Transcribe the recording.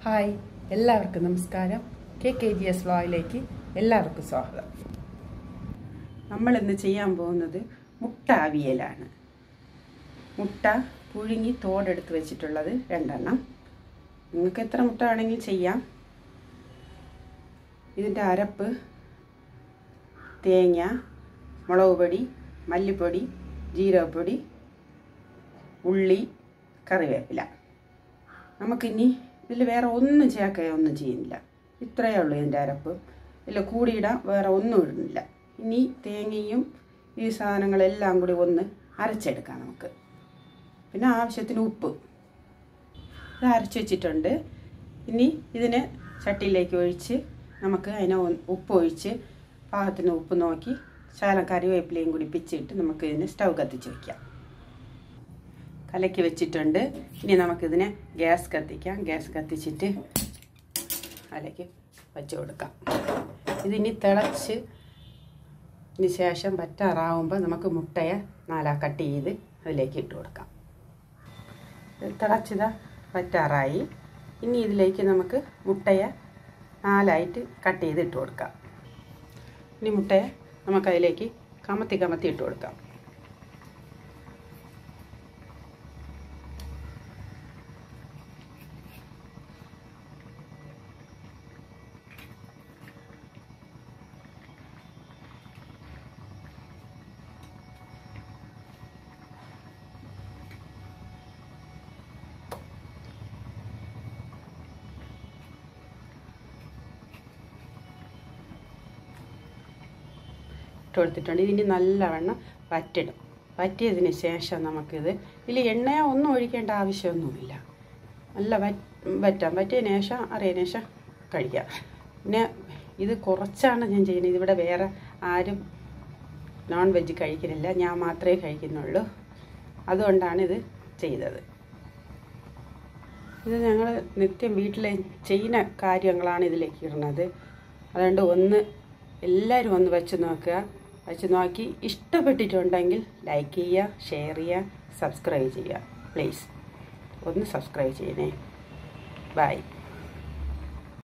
hi എല്ലാവർക്കും നമസ്കാരം K K G S വ്ലോഗിലേക്ക് എല്ലാവർക്കും സ്വാഗതം നമ്മൾ ഇന്ന് ചെയ്യാൻ പോകുന്നത് മുട്ട അവിയലാണ് മുട്ട പുഴുങ്ങി തോടെടുത്ത് വെച്ചിട്ടുള്ളത് രണ്ടെണ്ണം നിങ്ങൾക്ക് എത്ര മുട്ട വേണമെങ്കിൽ ചെയ്യാം ഇതിൻ്റെ അരപ്പ് തേങ്ങ മുളക് പൊടി മല്ലിപ്പൊടി ജീരകപ്പൊടി ഉള്ളി കറിവേപ്പില നമുക്കിനി ഇതിൽ വേറെ ഒന്നും ചേർക്കുക ഒന്നും ചെയ്യുന്നില്ല ഇത്രയേ ഉള്ളൂ ഇതിൻ്റെ അരപ്പ് ഇതിൽ കൂടിയിടാൻ വേറെ ഒന്നും ഇടുന്നില്ല ഇനി തേങ്ങയും ഈ സാധനങ്ങളെല്ലാം കൂടി ഒന്ന് അരച്ചെടുക്കാം നമുക്ക് പിന്നെ ആവശ്യത്തിന് ഉപ്പ് ഇത് അരച്ച് വെച്ചിട്ടുണ്ട് ഇനി ഇതിനെ ചട്ടിയിലേക്ക് ഒഴിച്ച് നമുക്ക് അതിനെ ഒന്ന് ഉപ്പ് ഒഴിച്ച് പാകത്തിന് ഉപ്പ് നോക്കി ശകലം കറിവേപ്പിലയും കൂടി പിച്ചിട്ട് നമുക്ക് ഇതിനെ സ്റ്റൗ കത്തിച്ച് വയ്ക്കാം കലക്കി വെച്ചിട്ടുണ്ട് ഇനി നമുക്കിതിനെ ഗ്യാസ് കത്തിക്കാം ഗ്യാസ് കത്തിച്ചിട്ട് അതിലേക്ക് വച്ച് കൊടുക്കാം ഇതിനി തിളച്ച് ഇതിന് ശേഷം പറ്റാറാവുമ്പോൾ നമുക്ക് മുട്ടയെ നാലാ കട്ട് ചെയ്ത് അതിലേക്ക് ഇട്ട് കൊടുക്കാം തിളച്ചത് പറ്റാറായി ഇനി ഇതിലേക്ക് നമുക്ക് മുട്ടയെ നാലായിട്ട് കട്ട് ചെയ്ത് ഇട്ട് കൊടുക്കാം ഇനി മുട്ടയെ നമുക്കതിലേക്ക് കമത്തി കമത്തി ഇട്ട് കൊടുക്കാം ഇട്ട് കൊടുത്തിട്ടുണ്ട് ഇതിന് നല്ലവണ്ണം വറ്റിടും വറ്റിയതിന് ശേഷം നമുക്കിത് ഇതിൽ എണ്ണയോ ഒന്നും ഒഴിക്കേണ്ട ആവശ്യമൊന്നുമില്ല നല്ല വറ്റാം വറ്റിയതിന് ശേഷം അറിയതിന് ശേഷം കഴിക്കാം പിന്നെ ഇത് കുറച്ചാണ് ഞാൻ ചെയ്യുന്നത് ഇതിവിടെ വേറെ ആരും നോൺ വെജ് കഴിക്കുന്നില്ല ഞാൻ മാത്രമേ കഴിക്കുന്നുള്ളൂ അതുകൊണ്ടാണ് ഇത് ചെയ്തത് ഇത് ഞങ്ങൾ നിത്യം വീട്ടിലെ ചെയ്യുന്ന കാര്യങ്ങളാണ് ഇതിലേക്ക് ഇടുന്നത് അതുകൊണ്ട് ഒന്ന് എല്ലാവരും ഒന്ന് വെച്ച് നോക്കുക വെച്ച് നോക്കി ഇഷ്ടപ്പെട്ടിട്ടുണ്ടെങ്കിൽ ലൈക്ക് ചെയ്യുക ഷെയർ ചെയ്യുക സബ്സ്ക്രൈബ് ചെയ്യുക പ്ലീസ് ഒന്ന് സബ്സ്ക്രൈബ് ചെയ്യണേ ബൈ